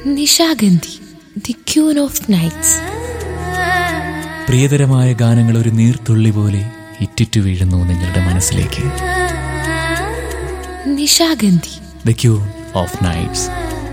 Nishagandhi the queen of nights പ്രിയതരമായ ഗാനങ്ങൾ ഒരു നീർത്തുള്ളി പോലെ ഇറ്റിറ്റു വീഴുന്നു നിങ്ങളുടെ മനസ്സിലേക്ക് Nishagandhi the queen of nights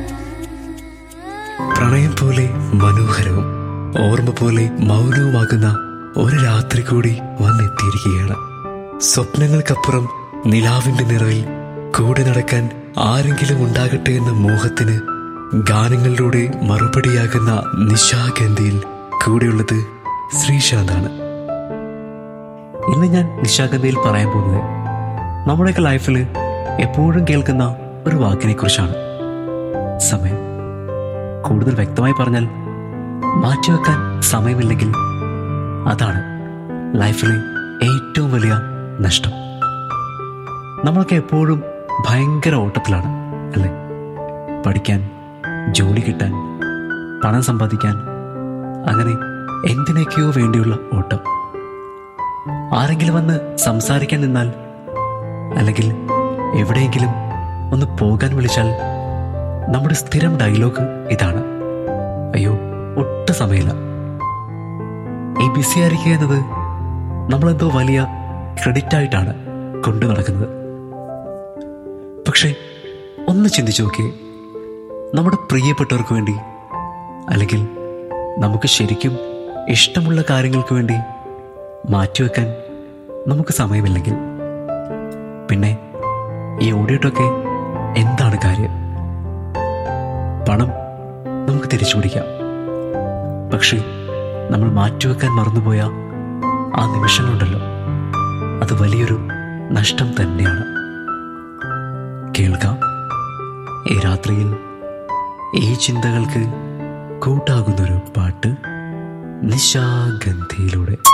പ്രണയം പോലെ മനോഹരവും ഓർമ്മ പോലെ മൗനവുമാകുന്ന ഒരു രാത്രി കൂടി വന്നെത്തിയിരിക്കുകയാണ് സ്വപ്നങ്ങൾക്കപ്പുറം നിലാവിന്റെ നിറവിൽ കൂടെ നടക്കാൻ ആരെങ്കിലും ഉണ്ടാകട്ടെ എന്ന മോഹത്തിന് ഗാനങ്ങളിലൂടെ മറുപടിയാകുന്ന നിശാഗന്ധിയിൽ കൂടെയുള്ളത് ശ്രീശാന്താണ് ഇന്ന് ഞാൻ നിശാഗന്ധിയിൽ പറയാൻ പോകുന്നത് നമ്മുടെയൊക്കെ ലൈഫിൽ എപ്പോഴും കേൾക്കുന്ന ഒരു വാക്കിനെ കുറിച്ചാണ് സമയം കൂടുതൽ വ്യക്തമായി പറഞ്ഞാൽ മാറ്റിവെക്കാൻ സമയമില്ലെങ്കിൽ അതാണ് ലൈഫിലെ ഏറ്റവും വലിയ നഷ്ടം നമ്മളൊക്കെ എപ്പോഴും ഭയങ്കര ഓട്ടത്തിലാണ് അല്ലേ പഠിക്കാൻ ജോലി കിട്ടാൻ പണം സമ്പാദിക്കാൻ അങ്ങനെ എന്തിനൊക്കെയോ വേണ്ടിയുള്ള ഓട്ടം ആരെങ്കിലും വന്ന് സംസാരിക്കാൻ നിന്നാൽ അല്ലെങ്കിൽ എവിടെയെങ്കിലും ഒന്ന് പോകാൻ വിളിച്ചാൽ നമ്മുടെ സ്ഥിരം ഡയലോഗ് ഇതാണ് അയ്യോ ഒട്ടും സമയമില്ല ഈ ബിസി ആയിരിക്കുക എന്നത് നമ്മളെന്തോ വലിയ ക്രെഡിറ്റ് ആയിട്ടാണ് കൊണ്ടു നടക്കുന്നത് പക്ഷേ ഒന്ന് ചിന്തിച്ചു നോക്കിയേ നമ്മുടെ പ്രിയപ്പെട്ടവർക്ക് വേണ്ടി അല്ലെങ്കിൽ നമുക്ക് ശരിക്കും ഇഷ്ടമുള്ള കാര്യങ്ങൾക്ക് വേണ്ടി മാറ്റിവെക്കാൻ നമുക്ക് സമയമില്ലെങ്കിൽ പിന്നെ ഈ ഓടിയിട്ടൊക്കെ എന്താണ് കാര്യം പണം നമുക്ക് തിരിച്ചു പിടിക്കാം പക്ഷേ നമ്മൾ മാറ്റിവെക്കാൻ മറന്നുപോയ ആ നിമിഷങ്ങളുണ്ടല്ലോ അത് വലിയൊരു നഷ്ടം തന്നെയാണ് കേൾക്കാം ഈ രാത്രിയിൽ ഈ ചിന്തകൾക്ക് കൂട്ടാകുന്നൊരു പാട്ട് നിശാഗന്ധിയിലൂടെ